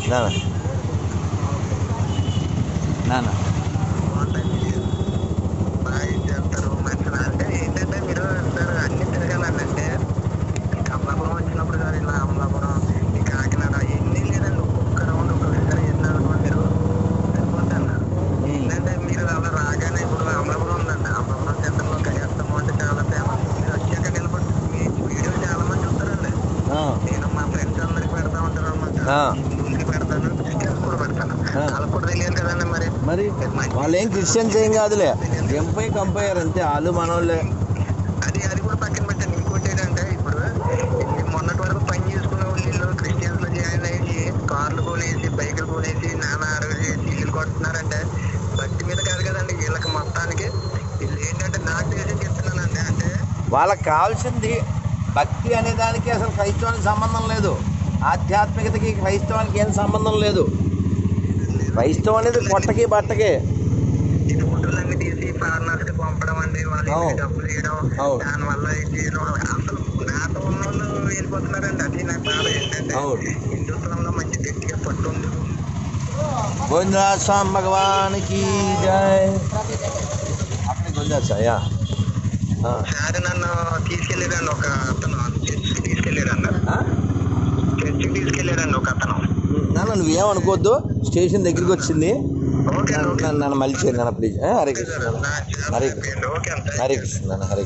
నాన్న నాన్న బాగా ఇది చేస్తారు మంచిగా అంటే ఏంటంటే మీరు సార్ అన్ని తిరగాలండి అంటే ఈ అమలాపురం వచ్చినప్పుడు కానీ ఇలా అమలాపురం ఈ కాకినాడ ఎన్ని లేదండి ఒక్కొక్క రౌండ్ ఒక్కొక్కసారి వెళ్ళినప్పుడు మీరు సరిపోతాను ఏంటంటే మీరు అలా రాగానే ఇప్పుడు అమలాపురం ఉందండి అమలాపురం సెంటర్లో గయాస్తము అంటే చాలా ఫేమస్ మీరు వచ్చాక నిలబడి మీ వీడియో చాలా మంది చూస్తారండి ఆ, నేను మా ఫ్రెండ్స్ అందరికి పెడతా ఉంటారు అనమాట ఆ. ముందుకు పెడతాను క్రిస్టియన్స్ కూడా పెడతాను ఆ. వాళ్ళకి కూడా తెలియదు కదండి మరి మరి వాళ్ళు ఏం క్రిస్టియన్స్ ఏం కాదులే ఎంపై కంపేర్ అంతే వాళ్ళు మనోళ్ళే అది అది కూడా పక్కన పెట్టండి ఇంకోటి ఏంటంటే ఇప్పుడు ఈ మొన్నటి వరకు పని చేసుకునే వాళ్ళు వీళ్ళు క్రిస్టియన్స్ లో జాయిన్ అయ్యి కార్లు కొనేసి బైకులు కొనేసి నానా అరవై ఇల్లు కొడుతున్నారంటే భక్తి మీద కాదు కదండి వీళ్ళకి మొత్తానికి వీళ్ళు ఏంటంటే నాకు తెలిసి చెప్తున్నానండి అంటే వాళ్ళకి కావాల్సింది భక్తి అనే దానికి అసలు క్రైస్తవానికి సంబంధం లేదు ఆధ్యాత్మికతకి క్రైస్తవానికి ఏం సంబంధం లేదు క్రైస్తవం అనేది పొట్టకి బట్టకి ఈ ఫోటోలన్నీ తీసి ఫారినర్స్ కి పంపడం అండి వాళ్ళు అవును. ఇంటికి డబ్బులు ఇవ్వడం అవును. దాని వల్ల ఇది అసలు నాతో ఉన్న వాళ్ళు వెళ్ళిపోతున్నారండి అది నాకు బాధ ఏంటంటే అవును. హిందుత్వంలో మంచి గట్టిగా పట్టు ఉంది గోవిందా స్వామి భగవానికి జై అక్కడ గోవిందా సాయా సార్ నన్ను తీసుకెళ్ళారండి ఒక అతను చర్చికి తీసుకెళ్ళారండి చర్చికి తీసుకెళ్ళారండి ఒక అతను నాన్న నువ్వేమనుకోవద్దు స్టేషన్ దగ్గరికి వచ్చింది ఓకే ఓకే నన్ను నన్ను మళ్ళీ చేయండి నాన్న please Hare okay Krishna sir నా చాలా హరే హ్యాపీ అండి ఓకే అంత హరే కృష్ణ నాన్న హరే